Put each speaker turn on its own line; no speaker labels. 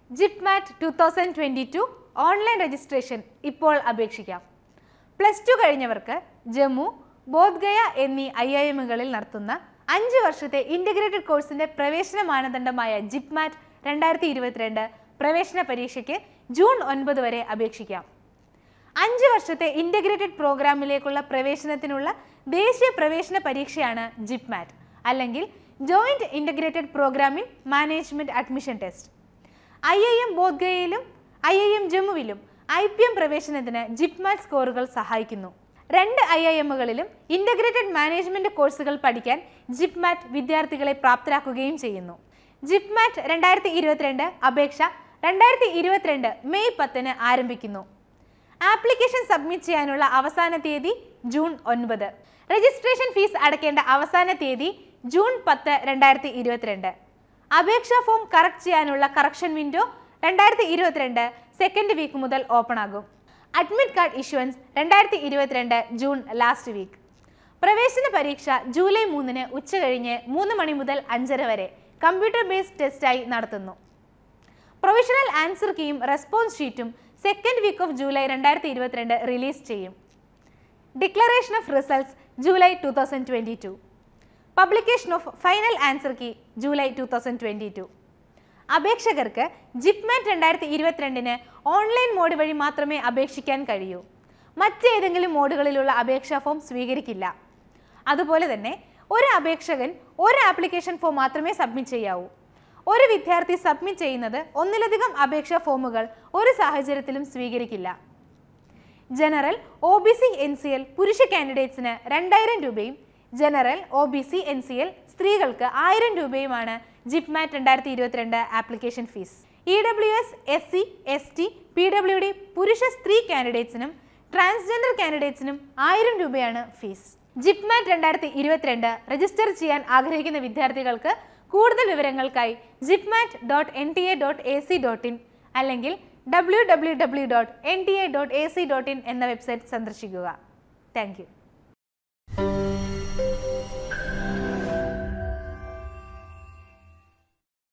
ജിറ്റ്മാറ്റ് two thousand twenty two online registration ഇപ്പോൾ അപേക്ഷിക്കാം plus two കഴിഞ്ഞവർക്ക് ജമ്മു ബോധ്ഗയ എന്നീ ഐ ഐ എമ്മുകളിൽ നടത്തുന്ന അഞ്ച് വർഷത്തെ ഇൻ്റഗ്രേറ്റഡ് കോഴ്സിന്റെ പ്രവേശന മാനദണ്ഡമായ ജിപ്മാറ്റ് രണ്ടായിരത്തി ഇരുപത്തിരണ്ട് പ്രവേശന പരീക്ഷയ്ക്ക് ജൂൺ ഒൻപത് വരെ അപേക്ഷിക്കാം അഞ്ച് വർഷത്തെ ഇൻ്റഗ്രേറ്റഡ് പ്രോഗ്രാമിലേക്കുള്ള പ്രവേശനത്തിനുള്ള ദേശീയ പ്രവേശന പരീക്ഷയാണ് ജിപ്മാറ്റ് അല്ലെങ്കിൽ joint integrated programming management admission test I I M ബോധ്ഗയയിലും ഐ ഐ എം ജമ്മുവിലും ഐ പി എം പ്രവേശനത്തിന് ജിപ്മാറ്റ് സ്കോറുകൾ സഹായിക്കുന്നു രണ്ട് ഐ ഐ എമ്മുകളിലും ഇൻ്റഗ്രേറ്റഡ് മാനേജ്മെന്റ് കോഴ്സുകൾ പഠിക്കാൻ ജിപ്മാറ്റ് വിദ്യാർത്ഥികളെ പ്രാപ്തരാക്കുകയും ചെയ്യുന്നു ജിപ്മാറ്റ് രണ്ടായിരത്തി ഇരുപത്തിരണ്ട് അപേക്ഷ രണ്ടായിരത്തി ഇരുപത്തിരണ്ട് മെയ് പത്തിന് ആരംഭിക്കുന്നു ആപ്ലിക്കേഷൻ സബ്മിറ്റ് ചെയ്യാനുള്ള അവസാന തീയതി ജൂൺ ഒൻപത് രജിസ്ട്രേഷൻ ഫീസ് അടയ്ക്കേണ്ട അവസാന തീയതി ജൂൺ പത്ത് രണ്ടായിരത്തി ഇരുപത്തിരണ്ട് അപേക്ഷാ ഫോം കറക്റ്റ് ചെയ്യാനുള്ള കറക്ഷൻ വിൻഡോ രണ്ടായിരത്തി ഇരുപത്തിരണ്ട് സെക്കൻഡ് വീക്ക് മുതൽ ഓപ്പൺ ആകും അഡ്മിറ്റ് കാർഡ് ഇഷ്യൂവൻസ് രണ്ടായിരത്തി ഇരുപത്തിരണ്ട് ജൂൺ ലാസ്റ്റ് വീക്ക് പ്രവേശന പരീക്ഷ ജൂലൈ മൂന്നിന് ഉച്ചകഴിഞ്ഞ് മൂന്ന് മണി മുതൽ അഞ്ചര വരെ കമ്പ്യൂട്ടർ ബേസ്ഡ് ടെസ്റ്റായി നടത്തുന്നു പ്രൊവിഷണൽ ആൻസർ കീയും റെസ്പോൺസ് ഷീറ്റും സെക്കൻഡ് വീക്ക് ഓഫ് ജൂലൈ രണ്ടായിരത്തി ഇരുപത്തിരണ്ട് റിലീസ് ചെയ്യും declaration of results July two thousand twenty two publication of final answer key July two thousand twenty two അപേക്ഷകർക്ക് ജിപ്മാറ്റ് രണ്ടായിരത്തി ഇരുപത്തിരണ്ടിന് ഓൺലൈൻ മോഡ് വഴി മാത്രമേ അപേക്ഷിക്കാൻ കഴിയൂ മറ്റേതെങ്കിലും മോഡുകളിലുള്ള അപേക്ഷാ ഫോം സ്വീകരിക്കില്ല അതുപോലെ തന്നെ ഒരു അപേക്ഷകൻ ഒരു ആപ്ലിക്കേഷൻ ഫോം മാത്രമേ സബ്മിറ്റ് ചെയ്യാവൂ ഒരു വിദ്യാർത്ഥി സബ്മിറ്റ് ചെയ്യുന്നത് ഒന്നിലധികം അപേക്ഷാ ഫോമുകൾ ഒരു സാഹചര്യത്തിലും സ്വീകരിക്കില്ല general O B C N C L പുരുഷ കാൻഡിഡേറ്റ്സിന് രണ്ടായിരം രൂപയും general O B C N C L സ്ത്രീകൾക്ക് ആയിരം രൂപയുമാണ് ജിപ്മാറ്റ് രണ്ടായിരത്തി ഇരുപത്തിരണ്ട് application fee E W S S C S T P W D പുരുഷ സ്ത്രീ കാൻഡിഡേറ്റ്സിനും ട്രാൻസ്ജെൻഡർ കാൻഡിഡേറ്റ്സിനും ആയിരം രൂപയാണ് ഫീസ് ജിപ്മാറ്റ് രണ്ടായിരത്തി ഇരുപത്തിരണ്ട് രജിസ്റ്റർ ചെയ്യാൻ ആഗ്രഹിക്കുന്ന വിദ്യാർത്ഥികൾക്ക് കൂടുതൽ വിവരങ്ങൾക്കായി JIPMAT dot N T A dot A C dot in അല്ലെങ്കിൽ W W W dot N T A dot A C dot in എന്ന വെബ്സൈറ്റ് സന്ദർശിക്കുക താങ്ക് യു